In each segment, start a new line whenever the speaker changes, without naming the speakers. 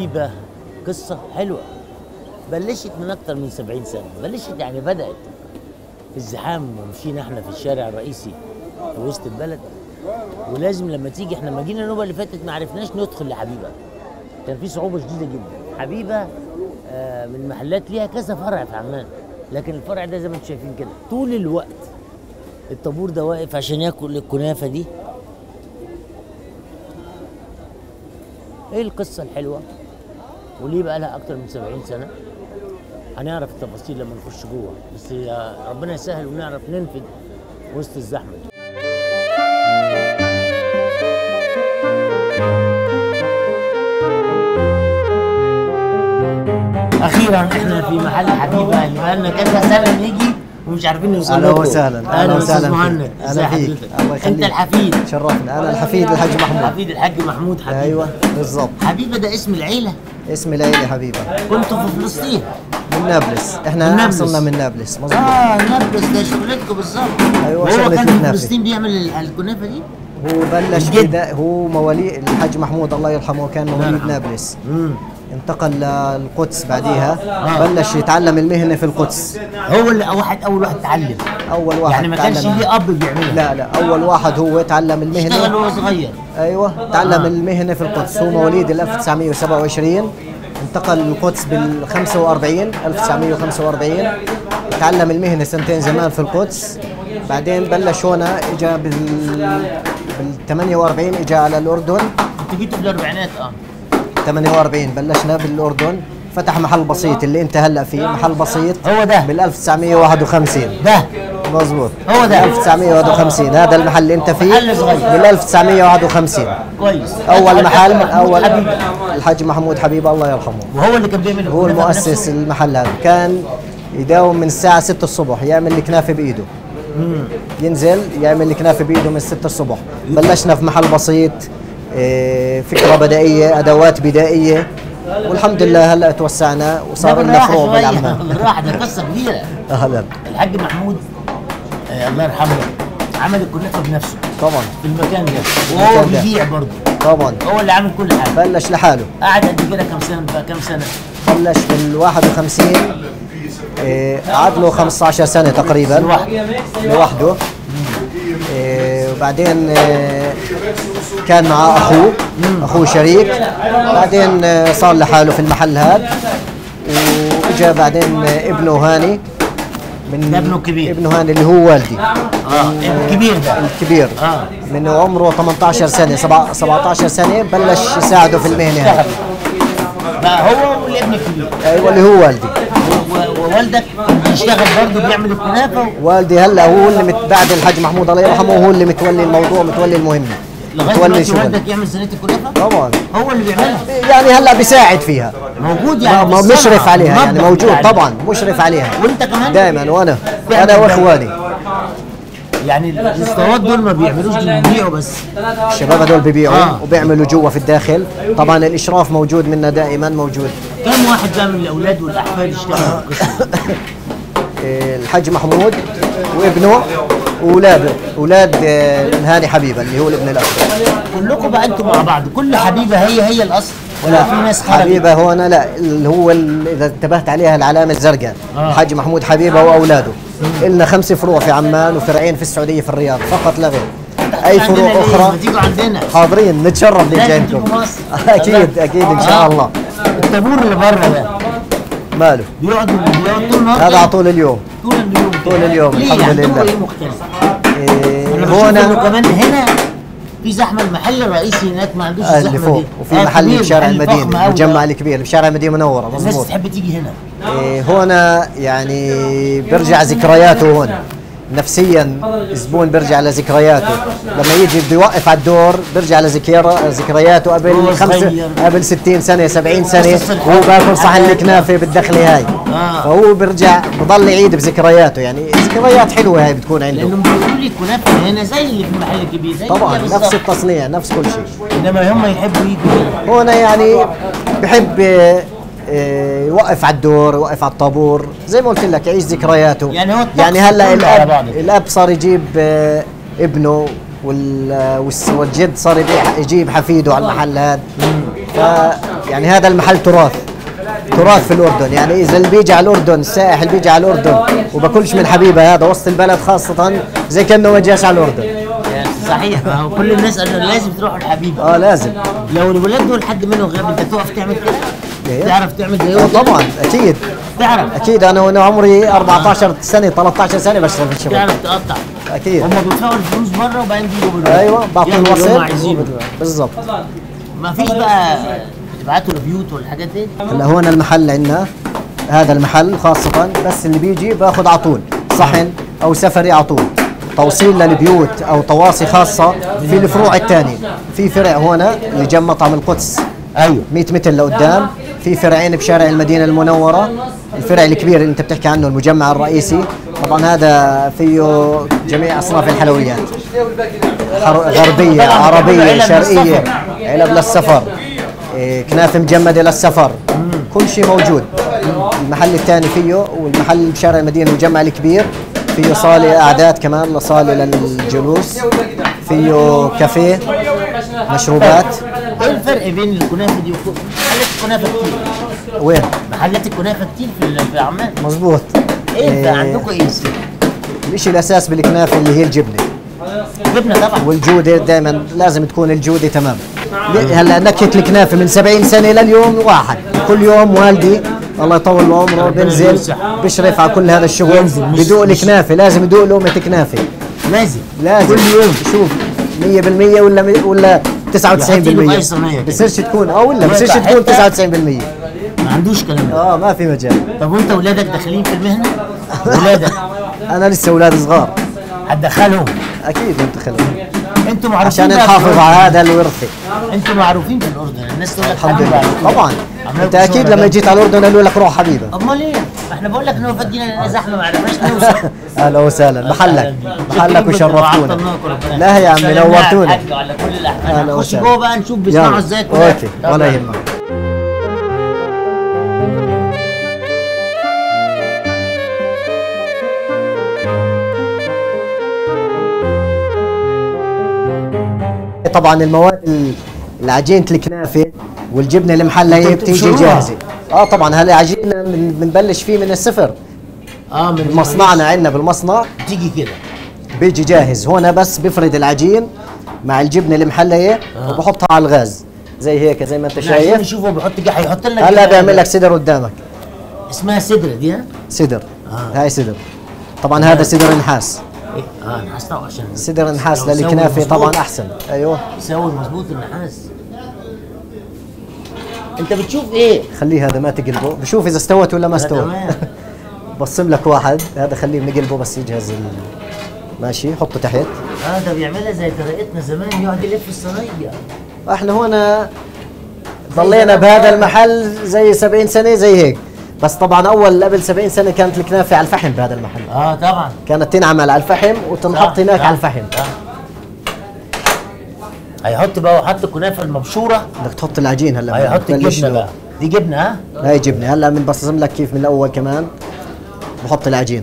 حبيبه قصه حلوه بلشت من اكتر من 70 سنه بلشت يعني بدات في الزحام ومشينا احنا في الشارع الرئيسي في وسط البلد ولازم لما تيجي احنا لما جينا النوبه اللي فاتت ما عرفناش ندخل لحبيبه كان في صعوبه شديده جدا حبيبه آه، من محلات ليها كذا فرع في عمان لكن الفرع ده زي ما انتم شايفين كده طول الوقت الطابور ده واقف عشان ياكل الكنافه دي ايه القصه الحلوه وليه بقى لها اكتر من 70 سنه هنعرف التفاصيل لما نخش جوه بس يا ربنا يسهل ونعرف ننفذ وسط الزحمه دي اخيرا احنا في محل حبيبه يعني بقالنا كذا سنه نيجي ومش عارفين نوصل
اهلا
لكم.
وسهلا
اهلا وسهلا
فيك.
مهند ازي
اهلا فيك
حضرتك
الله
انت
يخليك
الحفيد
شرفنا انا الحفيد الحاج محمود
حفيد الحاج محمود حبيبه
ايوه بالضبط
حبيبه ده اسم العيله
اسمي ليلى حبيبه
كنتوا في فلسطين
من نابلس
من
احنا
نابلس.
اصلنا من نابلس مظبوط
اه نابلس ده شغلتكم بالظبط
أيوة،
وهو
شغلة
كان في
الكنافة.
فلسطين بيعمل ال- الكنافه دي
هو بلش
الجد.
بدا هو مواليد الحاج محمود الله يرحمه كان مواليد
يرحمه.
نابلس
امم
انتقل للقدس بعديها
آه.
بلش يتعلم المهنه في القدس
هو اللي واحد اول واحد اتعلم
اول واحد
يعني ما كانش
تعلم-
ليه اب بيعملها
لا لا اول واحد هو تعلم
اشتغل
المهنه
وهو صغير
ايوه تعلم
آه.
المهنه في القدس هو مواليد ال 1927 انتقل للقدس بال 45 1945 تعلم المهنه سنتين زمان في القدس بعدين بلش هنا اجى بال بال 48 اجى على الاردن
انتوا جيتوا في الاربعينات اه
48 بلشنا بالاردن فتح محل بسيط اللي انت هلا فيه محل بسيط
هو ده
بال 1951
ده
مظبوط
هو ده.
1951 هذا المحل اللي انت فيه
محل صغير.
بال 1951
كويس
اول محل
محمود
اول
حبيبة.
الحاج محمود حبيب الله يرحمه
وهو اللي كان بيعمل
هو
الكنافة
المؤسس
بنفسه؟
المحل هذا كان يداوم من الساعة 6 الصبح يعمل الكنافة بإيده ينزل يعمل الكنافة بإيده من 6 الصبح بلشنا في محل بسيط إيه، فكرة بدائية أدوات بدائية والحمد لله هلا توسعنا وصار
لا،
لنا
بالراحة
فروع
شوية،
بالعمان
بالراحه ده قصه كبيره
أهلا
الحاج محمود آه الله يرحمه عمل الكنافه بنفسه
طبعا
في المكان ده وهو
المكان ده.
بيبيع برضه
طبعا
هو اللي عامل كل حاجه
بلش لحاله
قعد قد كده كام سنه بقى كام سنه
بلش بال 51 إيه، قعد له 15 سنة تقريبا
لوحده.
لوحده إيه، وبعدين إيه، كان مع اخوه اخوه شريك بعدين إيه، صار لحاله في المحل هذا واجا بعدين إيه، ابنه هاني من
ده ابنه الكبير.
ابنه هاني اللي هو والدي
اه الكبير ده
الكبير
آه.
من عمره 18 سنه سبع- 17 سنه بلش يساعده في المهنه هاي
اشتغل بقى هو والابن الكبير
ايوه اللي هو والدي
و- ووالدك بيشتغل برضه بيعمل الكنافه
والدي هلا هو اللي مت بعد الحاج محمود الله يرحمه هو اللي متولي الموضوع متولي المهمه
لغايه
متولي
دلوقتي
شغل
والدك يعمل صينيه الكنافه
طبعا
هو اللي بيعملها
يعني هلا بيساعد فيها
موجود
ما
يعني
ما
بالصنعة،
مشرف عليها يعني
المطبخ
موجود
بتاع
طبعا مشرف عليها
وانت كمان
دائما وانا
بتعمل
انا
ده.
واخواني
يعني الاسطوات دول ما بيعملوش دول بيبيعوا بس
الشباب هدول بيبيعوا
آه.
وبيعملوا جوا في الداخل طبعا الاشراف موجود منا دائما موجود
كم واحد بقى من الاولاد والاحفاد يشتغلوا في القصه دي؟
إيه، الحاج محمود وابنه واولاده اولاد إيه، من هاني حبيبه اللي هو الابن الاكبر
كلكم بقى انتم مع بعض كل حبيبه هي هي الاصل ولا في ناس خرجت
حبيبه هون لا اللي هو ال- اذا انتبهت عليها العلامه الزرقاء
آه.
الحاج محمود حبيبه واولاده لنا خمس فروع في عمان وفرعين في السعوديه في الرياض فقط لا غير اي
عندنا
فروع
ليه؟
اخرى
ما تيجوا عندنا
حاضرين نتشرف نيجي
لازم
عندكم
تيجوا مصر
اكيد اكيد ان شاء
آه.
الله
الطابور اللي بره ده
ماله
بيقعد بيقعد طول النهار
هذا على طول اليوم
طول اليوم
طول اليوم،
ليه
الحمد
عندكم
لله.
ايه مختلف؟
إيه
انا بشوف
هون
انه كمان هنا في زحمه المحل الرئيسي هناك ما عندوش
اللي
الزحمه
فوق
دي
وفي
آه،
محل
كبير،
في شارع
محل فخم
المدينه
أوي
المجمع
ده.
الكبير في شارع المدينه منوره
الناس
مضبوط
تحب تيجي هنا
إيه هنا يعني بيرجع ذكرياته هون نفسيا الزبون بيرجع لذكرياته لما يجي بده يوقف على الدور بيرجع لذكر- ذكرياته
هو
قبل خمسة
صغير.
قبل 60 سنه 70 سنه
قصص الحب
وهو باكل صحن
والحياة.
الكنافه بالدخله هاي
آه.
فهو بيرجع بضل يعيد بذكرياته يعني ذكريات حلوه هاي بتكون عنده
لانهم بيقولوا لي الكنافه هنا زي اللي في المحل الكبير زي
طبعا
كده
نفس
بالظبط.
التصنيع نفس كل شيء
انما هم يحبوا يجوا هنا
هنا يعني بحب آه، آه، يوقف على الدور يوقف على الطابور زي ما قلت لك يعيش ذكرياته
يعني هو الطقس
يعني هلا
كله على
الاب
بعضه.
الاب صار يجيب آه، ابنه وال- والس- والجد صار يبيع- يجيب حفيده على المحل هذا يعني هذا المحل تراث تراث في الاردن يعني اذا اللي بيجي على الاردن السائح اللي بيجي على الاردن وباكلش من حبيبه هذا وسط البلد خاصه زي كانه ما جاش على الاردن
يعني صحيح ما هو كل الناس قالوا لازم تروحوا الحبيبه
اه لازم
لو الولاد دول حد منهم غاب انت تقف تعمل كده
إيه.
تعرف تعمل
آه
زيهم
طبعا اكيد
تعرف
اكيد انا وانا عمري 14 سنه 13 سنه بشتغل في الشغل
تعرف تقطع
اكيد
هم بيدفعوا الفلوس بره وبعدين بيجوا بالوقت
ايوه بعطوا
ياخدوا اللي هم
الوصل
عايزينه
بالضبط
ما فيش بقى تبعتوا البيوت والحاجات دي
هلا هون المحل عندنا هذا المحل خاصة بس اللي بيجي باخذ على طول صحن أو سفري على طول توصيل للبيوت أو تواصي خاصة في الفروع الثانية في فرع هون اللي جنب مطعم القدس
ايوه
100 متر لقدام في فرعين بشارع المدينة المنورة الفرع الكبير اللي انت بتحكي عنه المجمع الرئيسي طبعا هذا فيه جميع اصناف الحلويات حر- غربية عربية
علب
شرقية
للسفر.
علب للسفر إيه، كنافة مجمدة للسفر كل شيء موجود المحل الثاني فيه والمحل بشارع المدينة المجمع الكبير فيه صالة أعداد كمان لصالة للجلوس فيه كافيه مشروبات
ايه الفرق بين الكنافه دي وكل محلات الكنافه كتير
وين
محلات الكنافه كتير في ال- في عمان
مزبوط
ايه
إيه،
ده عندكم ايه السر؟
الشيء الأساس بالكنافة اللي هي الجبنة
جبنه طبعا
والجودة دائما لازم تكون الجودة تمام ل- هلا نكهة الكنافة من 70 سنة لليوم واحد كل يوم والدي الله يطول له عمره
ربنا
بنزل
يوسع.
بيشرف على كل هذا الشغل
ينزل، مش-
بدوق
مش-
الكنافة لازم يدوق لقمة كنافة
لازم
لازم
كل يوم
شوف 100% ولا مي- ولا 99%
يحط له أي صينية كده.
بصيرش تكون اه ولا بصيرش
يقطع
تكون
حتة.
99%
ما عندوش كلام ده
اه ما في مجال
طب وانت ولادك داخلين في المهنه؟ ولادك
انا لسه اولاد صغار
هتدخلهم
اكيد انت خلوا
انتوا معروفين
عشان
بقى في
نحافظ
الأردن.
على هذا الورثة
انتوا معروفين في الاردن الناس تقول لك
الحمد
حبيبي
لله
على طول.
طبعا
عملوا
انت
لكم
اكيد
شغل
لما
جامد.
جيت على الاردن قالوا لك روح حبيبه
امال ايه؟ ما احنا بقول لك ان هو فدينا لنا زحمه ما عرفناش نوصل
اهلا وسهلا محلك محلك وشرفتونا
وعطلناكم ربنا
لا يا عمي
سلمنا على
نورتونا
الحاج وعلى كل الاحوال
أهلا
هنخش
وسهلا.
جوه بقى نشوف بيصنعوا
يلا.
ازاي الكنافة.
اوكي ولا
طبعاً.
يهمك طبعا المواد ال- العجينة الكنافة والجبنة المحلية
أنتوا
بتيجي
بتبشروها؟
جاهزة اه طبعا هلا عجينة من- بنبلش فيه من الصفر
اه من
مصنعنا عندنا بالمصنع
تيجي كده
بيجي جاهز هون بس بفرد العجين مع الجبنة المحلية
آه.
وبحطها على الغاز زي هيك زي ما انت
احنا عشان
شايف
نشوفه بيحط جا- هيحط لنا
هلا
جبنة.
بيعمل لك صدر قدامك
اسمها سدره دي ها؟
صدر
آه.
هاي صدر طبعا هذا صدر نحاس
ايه اه نحاس طبعا عشان
صدر نحاس
لو سوي
للكنافة
مظبوط-
طبعا احسن ايوه
سوي مظبوط النحاس انت بتشوف ايه؟
خليه هذا ما تقلبه بشوف اذا استوت ولا ما
لا،
استوت
تمام.
بصم لك واحد هذا خليه بنقلبه بس يجهز ال... ماشي حطه تحت
اه ده بيعملها زي طريقتنا زمان يقعد يلف الصينيه
احنا هون ضلينا بهذا المحل زي 70 سنه زي هيك بس طبعا اول قبل 70 سنه كانت الكنافه على الفحم بهذا المحل
اه طبعا
كانت تنعمل على الفحم وتنحط
صح،
هناك
صح،
على الفحم
صح. هيحط بقى وحط الكنافه المبشوره
بدك تحط العجين هلا
هيحط
بتبلش
الجبنه
له.
بقى دي جبنه ها
هاي جبنه هلا بنبصم لك كيف من الاول كمان بحط العجين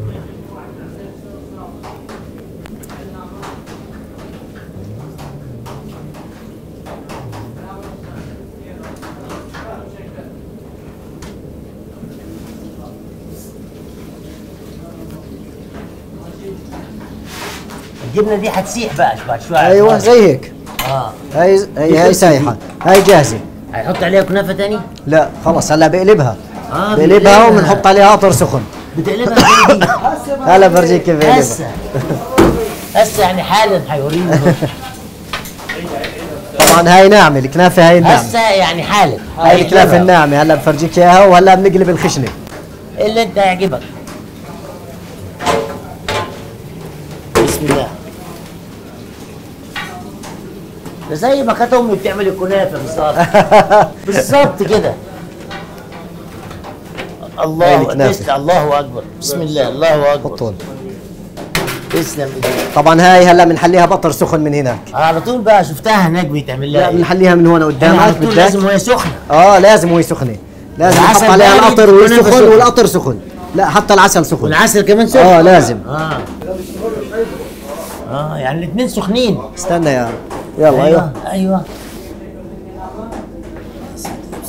الجبنه دي هتسيح بقى بعد شويه على
ايوه
النار.
زي هيك
اه
هاي هي هاي سايحه هاي جاهزه
هيحط عليها كنافه تاني
لا خلص هلا بقلبها
آه،
بقلبها
بقلبها.
وبنحط عليها قطر سخن
بتقلبها ازاي دي
هلا برجيك كيف بقلبها
هسه هسه يعني حالا هيوريني
طبعا هاي ناعمه الكنافه هاي الناعمه
هسه يعني حالا
هاي الكنافه الناعمه هلا بفرجيك اياها وهلا بنقلب الخشنه
اللي انت يعجبك بسم الله ده زي ما كانت امي بتعمل الكنافه بالظبط بالظبط كده
هاي
الله
الكنافة.
تسلم الله اكبر بسم الله الله اكبر
حطون
تسلم ايديك
طبعا هاي هلا بنحليها بطر سخن من هناك
على طول بقى شفتها هناك بيتعمل لها
لا
ايه
بنحليها من هون
أنا
قدامك
على طول
بدك
لازم وهي سخنه
اه لازم وهي سخنه لازم نحط
العسل
عليها
بارد
القطر وهي
والكنافة
سخن
سخنة.
والقطر سخن لا حتى العسل سخن
والعسل كمان سخن
اه لازم
اه اه يعني الاثنين سخنين
استنى يا يلا ايوه
ايوه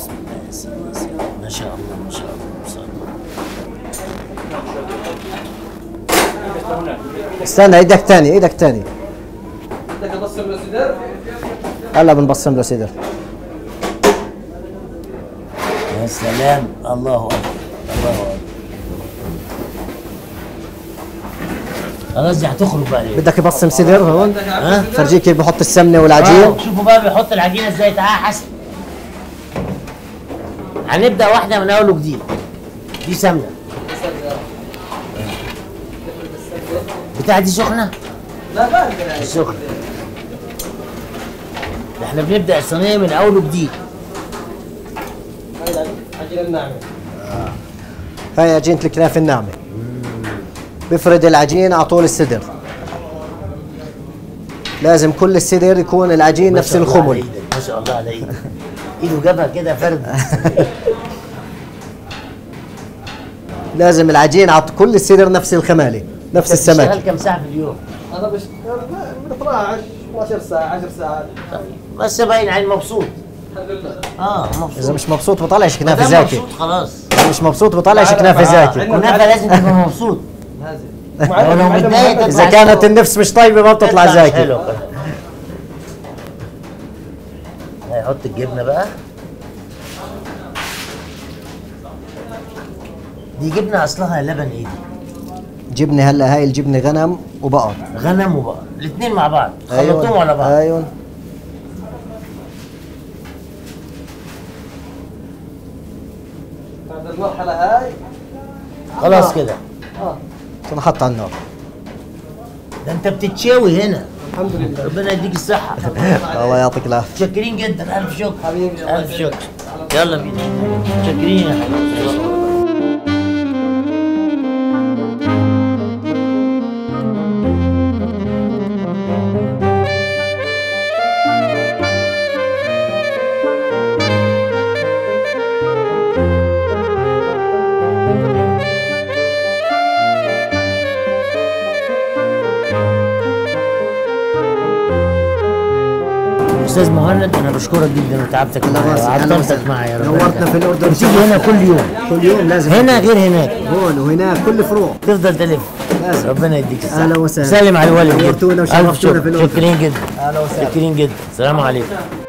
استنى ايدك تاني ايدك تاني
بدك ابصم له صدر
هلا بنبصم له صدر
يا سلام الله اكبر الله اكبر خلاص دي هتخرج بقى ليه؟
بدك يبصم صدر هون
ها؟
فرجيك كيف بحط السمنه والعجين
آه، شوفوا بقى بيحط العجينه ازاي تعالى يا حسن هنبدا واحده من اول وجديد دي سمنه بتاع دي سخنه
لا بارد
سخنه ده احنا بنبدا الصينيه من اول وجديد
عجين الناعمه
هاي عجينه الكنافه الناعمه بفرد العجين على طول الصدر لازم كل الصدر يكون العجين
ما
نفس
شاء الله على
الخمل
ايدك ما شاء الله على ايدك ايده جابها كده فرد
لازم العجين على كل الصدر نفس الخماله نفس
بتشتغل
السمك
كام ساعه في اليوم؟
انا بشتغل من 12 12 ساعه 10 ساعات
طيب بس باين عليه مبسوط
الحمد لله
اه مبسوط
اذا مش مبسوط بطلعش كنافه
ما دام
زاكي
مبسوط خلاص
إذا مش مبسوط بطلعش
تعال
كنافه
معاه.
زاكي
عندنا-
كنافه لازم تبقى مبسوط
لازم
لو متضايق تطلع
اذا كانت النفس مش طيبه ما بتطلع
مش
زاكي
حلو هيحط الجبنه بقى دي جبنه اصلها لبن ايه دي؟
جبنه هلا هاي الجبنه غنم وبقر
غنم وبقر الاثنين مع بعض خلطتهم على بعض
ايوه
بعد المرحله هاي
خلاص كده
اه
تنحط على النار
ده انت بتتشاوي هنا
الحمد لله
ربنا يديك الصحه
الله يعطيك العافيه
متشكرين جدا الف شكر
حبيبي، الله
الف
يسلمك.
شكر يلا بينا متشكرين يا حبيبي استاذ مهند انا بشكرك جدا وتعبتك معايا وعطلتك معايا ربنا
نورتنا في الاردن
بتيجي هنا كل يوم
كل يوم لازم
هنا غير هناك
هون وهناك كل فروع
تفضل تلف
لازم.
ربنا يديك الصحة
أهلا وسهلا.
سلم على الوالد
نورتونا
جدا.
وشرفتونا
ألف شكر.
في الأردن.
شاكرين جدا
اهلا وسهلا
شاكرين جدا السلام عليكم